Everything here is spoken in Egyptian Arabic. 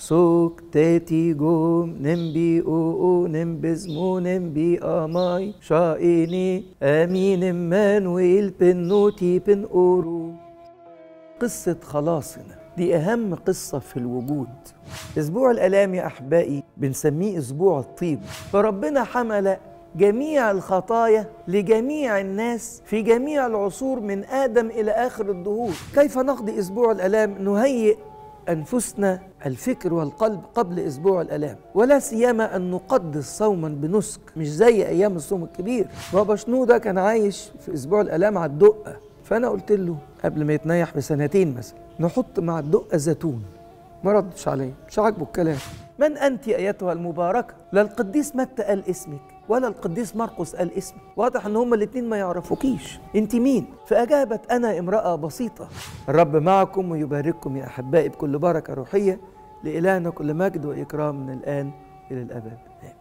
سوك تاتي جوم نمبي او او نمبزمو نمبي اماي شايني امين مانويل بنوتي بن اورو قصة خلاصنا دي أهم قصة في الوجود أسبوع الآلام يا أحبائي بنسميه أسبوع الطيب فربنا حمل جميع الخطايا لجميع الناس في جميع العصور من آدم إلى آخر الدهور كيف نقضي أسبوع الآلام نهيئ أنفسنا الفكر والقلب قبل أسبوع الآلام ولا سيما أن نقدس صوما بنسك مش زي أيام الصوم الكبير بابا شنودة كان عايش في أسبوع الآلام على الدقة فأنا قلت له قبل ما يتنيح بسنتين مثلا نحط مع الدقة زيتون ما ردش عليا مش عاجبه الكلام من أنت أيتها المباركة لا القديس متى قال اسمك ولا القديس مرقس قال اسمك واضح ان هما الاثنين ما يعرفوكيش انت مين فاجابت انا امراه بسيطه الرب معكم ويبارككم يا احبائي بكل بركه روحيه لالهنا كل مجد واكرام من الان الى الابد آمين